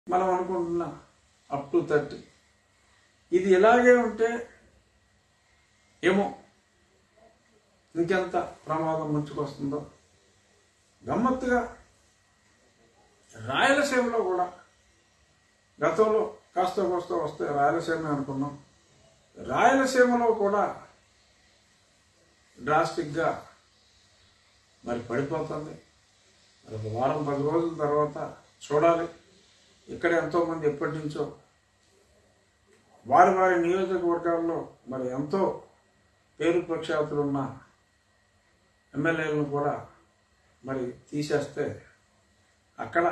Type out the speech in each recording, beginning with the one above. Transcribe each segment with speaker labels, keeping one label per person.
Speaker 1: మనం అనుకుంటున్న up to thirty ఇది ఇలాగే ఉంటే ఏమో ఇంకెంత ప్రమాదం ముంచుకొస్తుందో గమ్మత్తుగా రాయలసీమలో కూడా గతంలో కాస్త కోస్త వస్తే రాయలసీమ అనుకున్నాం రాయలసీమలో కూడా డ్రాస్టిక్గా మరి పడిపోతుంది మరి ఒక వారం పది రోజుల తర్వాత చూడాలి ఇక్కడ ఎంతోమంది ఎప్పటి నుంచో వారి వారి నియోజకవర్గాల్లో మరి ఎంతో పేరు ప్రఖ్యాతులున్న ఎమ్మెల్యేలను కూడా మరి తీసేస్తే అక్కడ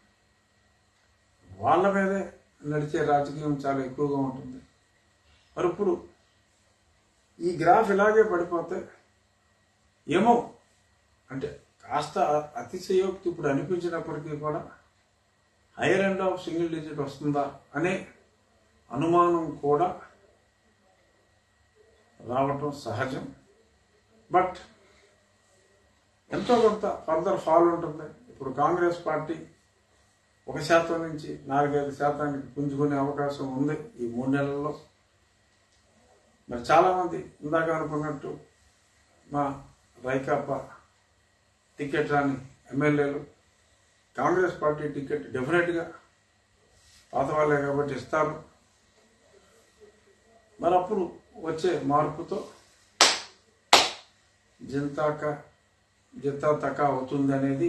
Speaker 1: వాళ్ళ మీదే నడిచే రాజకీయం చాలా ఎక్కువగా ఉంటుంది మరి ఇప్పుడు ఈ గ్రాఫ్ ఇలాగే పడిపోతే ఏమో అంటే కాస్త అతిశయోక్తి ఇప్పుడు అనిపించినప్పటికీ కూడా higher end of single digit వస్తుందా అనే అనుమానం కూడా రావటం సహజం బట్ ఎంతో కొంత ఫర్దర్ ఫాల్ ఉంటుంది ఇప్పుడు కాంగ్రెస్ పార్టీ ఒక శాతం నుంచి నాలుగైదు శాతానికి పుంజుకునే అవకాశం ఉంది ఈ మూడు నెలల్లో మరి చాలామంది ఇందాక అనుకున్నట్టు మా రైకాపా టికెట్ రాని ఎమ్మెల్యేలు కాంగ్రెస్ పార్టీ టికెట్ డెఫినెట్గా పాత వాళ్ళే కాబట్టి ఇస్తారు మరి అప్పుడు వచ్చే మార్పుతో జింతాక జింతా తక అవుతుంది అనేది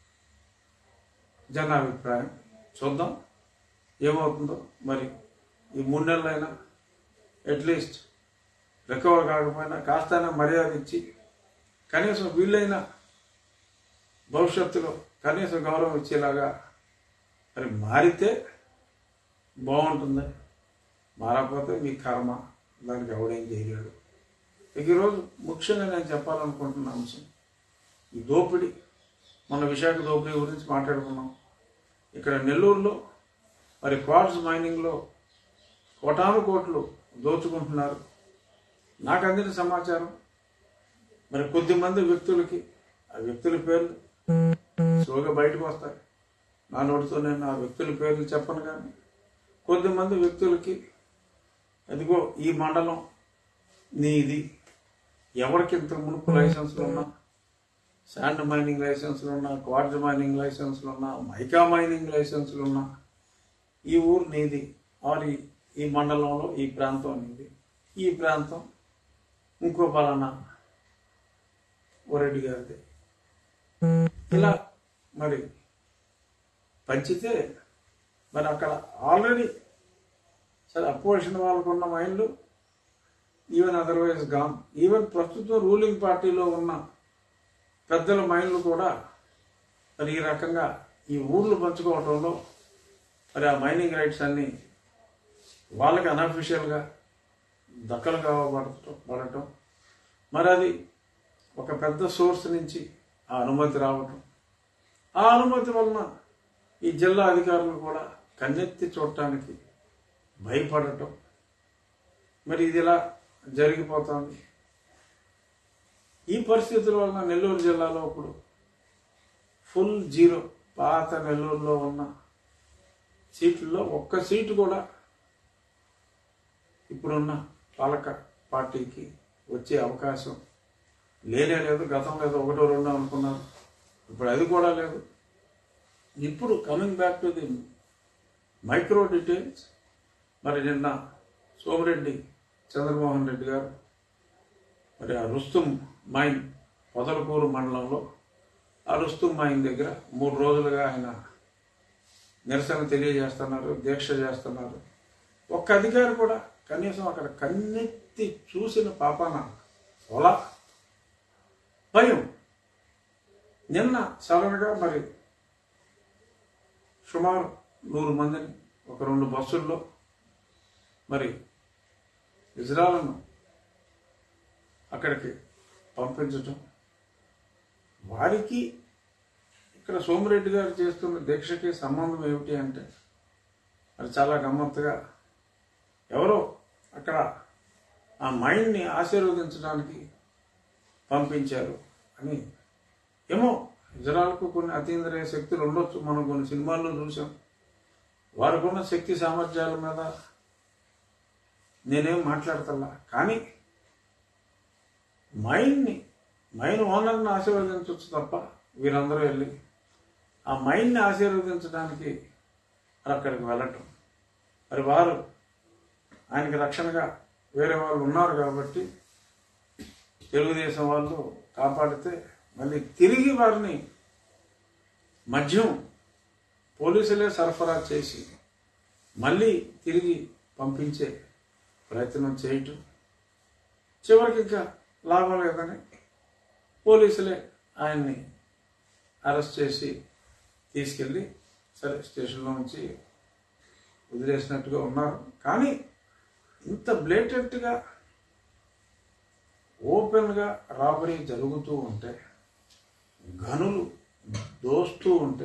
Speaker 1: జనాభిప్రాయం చూద్దాం ఏమవుతుందో మరి ఈ మూడు నెలలైనా అట్లీస్ట్ రికవర్ కాకపోయినా కాస్తైనా మర్యాద ఇచ్చి కనీసం వీళ్ళైనా భవిష్యత్తులో కనీసం గౌరవం ఇచ్చేలాగా మరి మారితే బాగుంటుంది మారకపోతే మీ కర్మ దానికి ఎవడేం చేయలేడు ఇక ఈరోజు ముఖ్యంగా నేను చెప్పాలనుకుంటున్న అంశం ఈ దోపిడీ మన విశాఖ దోపిడీ గురించి మాట్లాడుకున్నాం ఇక్కడ నెల్లూరులో మరి క్వార్ట్స్ మైనింగ్లో కోటాను కోట్లు దోచుకుంటున్నారు నాకు అందిన సమాచారం మరి కొద్ది మంది వ్యక్తులకి ఆ వ్యక్తుల పేర్లు స్లోగా బయటకు వస్తాయి నా నోటితో నేను ఆ వ్యక్తుల పేర్లు చెప్పను కానీ కొద్దిమంది వ్యక్తులకి అదిగో ఈ మండలం నీది ఎవరికి ఇంత మునుపు లైసెన్స్లు ఉన్నా శాండ్ మైనింగ్ లైసెన్స్లు ఉన్నా క్వార్జ్ మైనింగ్ లైసెన్స్లు ఉన్నా మైకా మైనింగ్ లైసెన్స్లు ఉన్నా ఈ ఊరు నీది ఆర్ ఈ- ఈ మండలంలో ఈ ప్రాంతం నీది ఈ ప్రాంతం ఇంకో పలానా ఓరెడ్డి గారిది ఇలా మరి పంచితే మరి అక్కడ ఆల్రెడీ సరే అపోజిషన్ వాళ్ళకు ఉన్న మైండ్లు ఈవెన్ అదర్వైజ్ గాన్ ఈవెన్ ప్రస్తుతం రూలింగ్ పార్టీలో ఉన్న పెద్దల మైండ్లు కూడా మరి ఈ రకంగా ఈ ఊర్లు పంచుకోవటంలో మరి ఆ మైనింగ్ రైట్స్ అన్ని వాళ్ళకి అన్అఫీషియల్గా దక్కలు కావబడటం పడటం మరి అది ఒక పెద్ద సోర్స్ నుంచి ఆ అనుమతి రావటం ఆ అనుమతి వలన ఈ జిల్లా అధికారులు కూడా కన్నెత్తి చూడటానికి భయపడటం మరి ఇది ఇలా జరిగిపోతుంది ఈ పరిస్థితుల వలన నెల్లూరు జిల్లాలో ఇప్పుడు ఫుల్ జీరో పాత నెల్లూరులో ఉన్న సీట్లలో ఒక్క సీటు కూడా ఇప్పుడున్న పాలక పార్టీకి వచ్చే అవకాశం లేనే లేదు గతంలో ఏదో ఒకటో రెండో అనుకున్నారు ఇప్పుడు అది కూడా లేదు ఇప్పుడు coming back to the micro details మరి నిన్న సోమిరెడ్డి చంద్రమోహన్ రెడ్డి గారు మరి ఆ రుస్తుం మైన్ పొదలకూరు మండలంలో ఆ రుస్తుం మైన్ దగ్గర మూడు రోజులుగా ఆయన నిరసన తెలియజేస్తున్నారు దీక్ష చేస్తున్నారు ఒక్క అధికారి కూడా కనీసం అక్కడ కన్నెత్తి చూసిన పాపాన పొలా భయం నిన్న సడన్గా మరి సుమారు నూరు మందిని ఒక రెండు బస్సుల్లో మరి ఇజ్రాయల్ను అక్కడికి పంపించటం వారికి ఇక్కడ సోమిరెడ్డి గారు చేస్తున్న దీక్షకి సంబంధం ఏమిటి అంటే అది చాలా గమ్మత్తుగా ఎవరో అక్కడ ఆ మైండ్ని ఆశీర్వదించడానికి పంపించారు అని ఏమో ఇజ్రాయల్కు కొన్ని అతీంద్రియ శక్తులు ఉండొచ్చు మనం కొన్ని సినిమాల్లో చూసాం వారికున్న శక్తి సామర్థ్యాల మీద నేనేం మాట్లాడతల్లా కానీ మైండ్ని మైన్ ఓనర్ని ఆశీర్వదించవచ్చు తప్ప వీరందరూ వెళ్ళి ఆ మైండ్ని ఆశీర్వదించడానికి అక్కడికి వెళ్ళటం మరి వారు ఆయనకి రక్షణగా వేరే వాళ్ళు ఉన్నారు కాబట్టి తెలుగుదేశం వాళ్ళు కాపాడితే మళ్ళీ తిరిగి వారిని మద్యం పోలీసులే సరఫరా చేసి మళ్ళీ తిరిగి పంపించే ప్రయత్నం చేయటం చివరికి ఇంకా లాభం లేదని పోలీసులే ఆయన్ని అరెస్ట్ చేసి తీసుకెళ్ళి సరే స్టేషన్లో నుంచి వదిలేసినట్టుగా ఉన్నారు కానీ ఇంత బ్లేటెంట్గా ఓపెన్గా రాబరీ జరుగుతూ ఉంటే గనులు దోస్తూ ఉంటే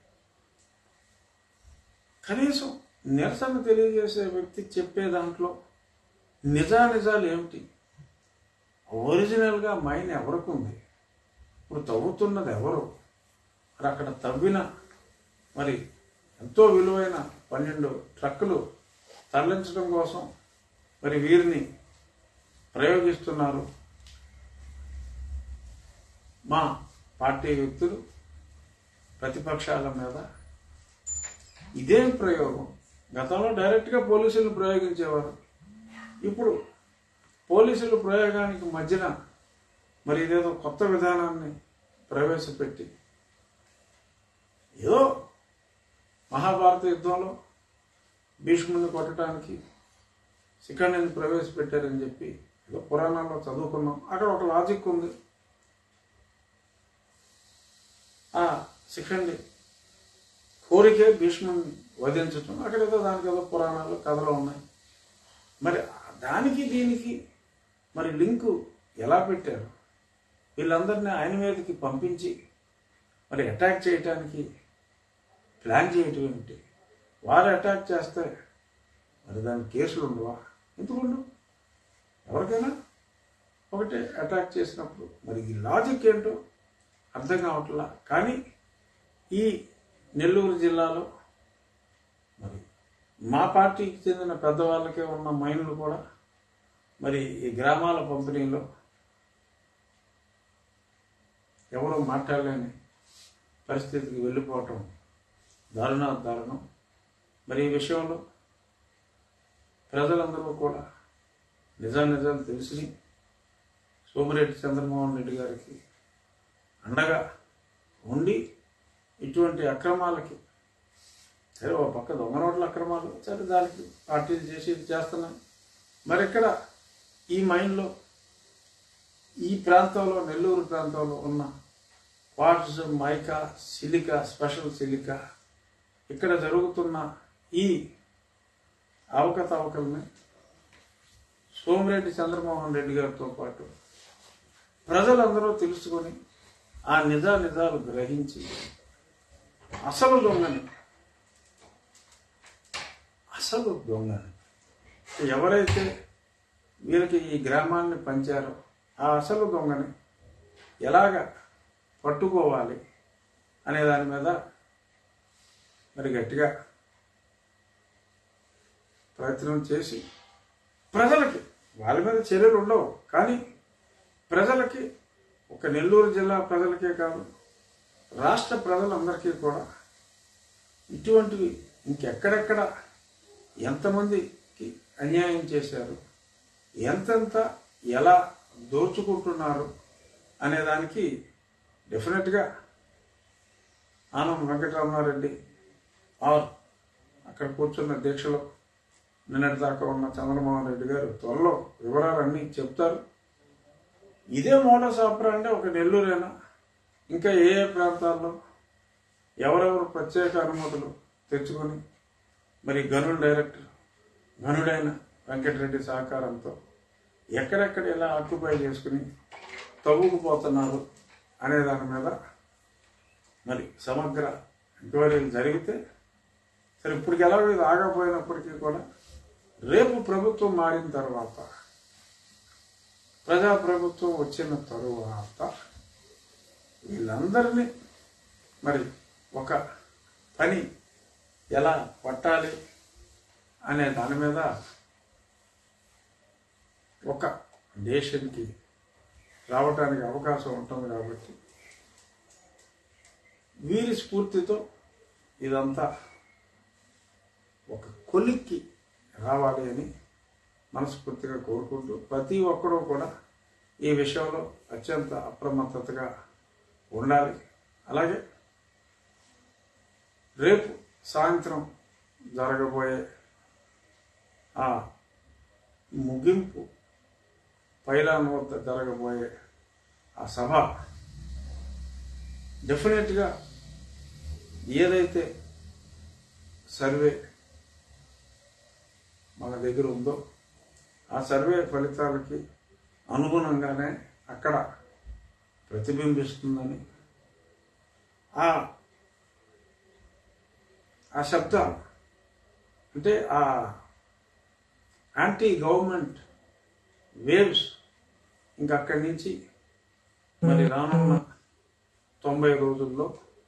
Speaker 1: కనీసం నిరసన తెలియజేసే వ్యక్తి చెప్పే దాంట్లో నిజానిజాలు ఏమిటి ఒరిజినల్గా మైన్ ఎవరికి ఉంది ఇప్పుడు తవ్వుతున్నది ఎవరు మరి అక్కడ తవ్విన మరి ఎంతో విలువైన పన్నెండు ట్రక్కులు తరలించడం కోసం మరి వీరిని ప్రయోగిస్తున్నారు మా పార్టీ వ్యక్తులు ప్రతిపక్షాల మీద ఇదేం ప్రయోగం గతంలో డైరెక్ట్గా పోలీసులు ప్రయోగించేవారు ఇప్పుడు పోలీసుల ప్రయోగానికి మధ్యన మరి ఇదేదో కొత్త విధానాన్ని ప్రవేశపెట్టి ఏదో మహాభారత యుద్ధంలో భీష్ముని కొట్టడానికి శిఖండిని ప్రవేశపెట్టారని చెప్పి ఏదో పురాణాల్లో చదువుకున్నాం అక్కడ ఒక లాజిక్ ఉంది ఆ శిఖండి కోరికే భీష్ముని వధించటం అక్కడ ఏదో దానికి ఏదో పురాణాలు కథలు ఉన్నాయి మరి దానికి దీనికి మరి లింకు ఎలా పెట్టారు వీళ్ళందరినీ ఆయన మీదకి పంపించి మరి అటాక్ చేయటానికి ప్లాన్ చేయటం ఏమిటి వారు అటాక్ చేస్తే మరి దానికి కేసులు ఉండవా ఎందుకు ఉండవు ఎవరికైనా ఒకటే అటాక్ చేసినప్పుడు మరి ఈ లాజిక్ ఏంటో అర్థం కావట్లా కానీ ఈ నెల్లూరు జిల్లాలో మరి మా పార్టీకి చెందిన పెద్దవాళ్ళకే ఉన్న మైండ్లు కూడా మరి ఈ గ్రామాల పంపిణీలో ఎవరు మాట్లాడలేని పరిస్థితికి వెళ్ళిపోవటం దారుణ దారుణం మరి ఈ విషయంలో ప్రజలందరూ కూడా నిజానిజాలు తెలిసి సోమిరెడ్డి చంద్రమోహన్ రెడ్డి గారికి అండగా ఉండి ఇటువంటి అక్రమాలకి సరే ఒక పక్క దొంగ నోట్ల అక్రమాలు సరే దానికి పార్టీలు చేసి ఇది చేస్తున్నాయి మరి ఇక్కడ ఈ మైండ్లో ఈ ప్రాంతంలో నెల్లూరు ప్రాంతంలో ఉన్న quartz mica silica special silica ఇక్కడ జరుగుతున్న ఈ అవకతవకల్ని సోమిరెడ్డి చంద్రమోహన్ రెడ్డి గారితో పాటు ప్రజలందరూ తెలుసుకొని ఆ నిజా నిజాలు గ్రహించి అసలు దొంగని అసలు దొంగని ఎవరైతే వీరికి ఈ గ్రామాన్ని పంచారో ఆ అసలు దొంగని ఎలాగ పట్టుకోవాలి అనే దాని మీద మరి గట్టిగా ప్రయత్నం చేసి ప్రజలకి వాళ్ళ మీద చర్యలు ఉండవు కానీ ప్రజలకి ఒక నెల్లూరు జిల్లా ప్రజలకే కాదు రాష్ట్ర ప్రజలందరికీ కూడా ఇటువంటివి ఇంకెక్కడెక్కడ ఎంతమందికి అన్యాయం చేశారు ఎంతెంత ఎలా దోచుకుంటున్నారు అనే దానికి డెఫినెట్గా ఆనం వెంకటరమణారెడ్డి ఆర్ అక్కడ కూర్చున్న దీక్షలో నిన్నటి దాకా ఉన్న చంద్రమోహన్ రెడ్డి గారు త్వరలో వివరాలన్నీ చెప్తారు ఇదే మోడస్ ఆపరా అంటే ఒక నెల్లూరైనా ఇంకా ఏ ఏ ప్రాంతాల్లో ఎవరెవరు ప్రత్యేక అనుమతులు తెచ్చుకొని మరి గనుల డైరెక్టర్ గనుడైన వెంకటరెడ్డి సహకారంతో ఎక్కడెక్కడ ఎలా ఆక్యుపై చేసుకుని తవ్వుకుపోతున్నారు అనే దాని మీద మరి సమగ్ర ఎంక్వైరీలు జరిగితే సరే ఇప్పటికి ఎలాగో ఇది ఆగపోయినప్పటికీ కూడా రేపు ప్రభుత్వం మారిన తర్వాత ప్రజాప్రభుత్వం వచ్చిన తరువాత వీళ్ళందరినీ మరి ఒక పని ఎలా పట్టాలి అనే దాని మీద ఒక దేశానికి రావటానికి అవకాశం ఉంటుంది కాబట్టి వీరి స్ఫూర్తితో ఇదంతా ఒక కొలిక్కి రావాలి అని మనస్ఫూర్తిగా కోరుకుంటూ ప్రతి ఒక్కరూ కూడా ఈ విషయంలో అత్యంత అప్రమత్తతగా ఉండాలి అలాగే రేపు సాయంత్రం జరగబోయే ఆ ముగింపు పైలాన్ వద్ద జరగబోయే ఆ సభ డెఫినెట్గా ఏదైతే సర్వే మన దగ్గర ఉందో ఆ సర్వే ఫలితాలకి అనుగుణంగానే అక్కడ ప్రతిబింబిస్తుందని ఆ ఆ శబ్దాలు అంటే ఆ యాంటీ గవర్నమెంట్ వేవ్స్ ఇంకా అక్కడి నుంచి మరి రానున్న తొంభై రోజుల్లో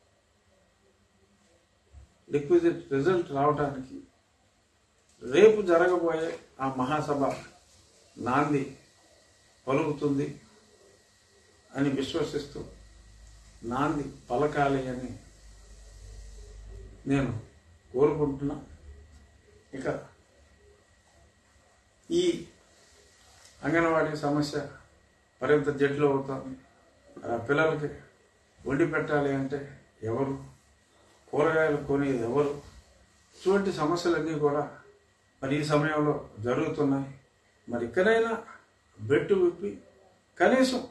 Speaker 1: రిక్విజిట్ రిజల్ట్ రావడానికి రేపు జరగబోయే ఆ మహాసభ నాంది పలుకుతుంది అని విశ్వసిస్తూ నాంది పలకాలి అని నేను కోరుకుంటున్నా ఇక ఈ అంగన్వాడీ సమస్య మరింత జడ్లు అవుతుంది ఆ పిల్లలకి వండి పెట్టాలి అంటే ఎవరు కూరగాయలు కొనేది ఎవరు ఇటువంటి సమస్యలన్నీ కూడా మరి ఈ సమయంలో జరుగుతున్నాయి మరి ఇక్కడైనా బెట్టు విప్పి కనీసం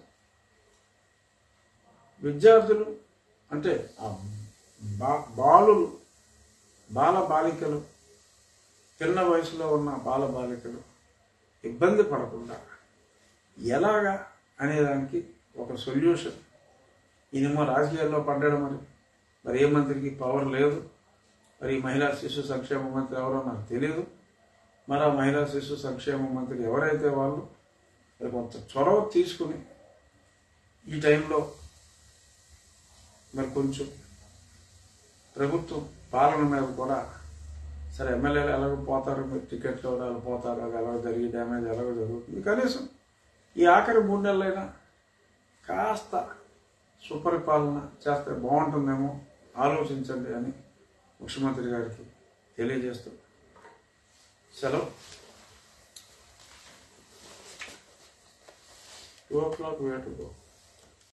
Speaker 1: విద్యార్థులు అంటే ఆ బా బాలులు బాల బాలికలు చిన్న వయసులో ఉన్న బాల బాలికలు ఇబ్బంది పడకుండా ఎలాగా అనేదానికి ఒక సొల్యూషన్ ఈయనేమో రాజకీయాల్లో పడ్డాడు మరి మరి ఏ మంత్రికి పవర్ లేదు మరి ఈ మహిళా శిశు సంక్షేమ మంత్రి ఎవరో నాకు తెలియదు మరి ఆ మహిళా శిశు సంక్షేమ మంత్రి ఎవరైతే వాళ్ళు మరి కొంత చొరవ తీసుకుని ఈ టైంలో మరి కొంచెం ప్రభుత్వం పాలన మీద కూడా సరే ఎమ్మెల్యేలు ఎలాగో పోతారు మీరు టికెట్లు ఎవరు పోతారు అది ఎలాగో జరిగి డ్యామేజ్ ఎలాగో జరుగుతుంది కనీసం ఈ ఆఖరి మూడు నెలలైనా కాస్త సుపరిపాలన చేస్తే బాగుంటుందేమో ఆలోచించండి అని ముఖ్యమంత్రి గారికి తెలియజేస్తూ సెలవు two o'clock way to go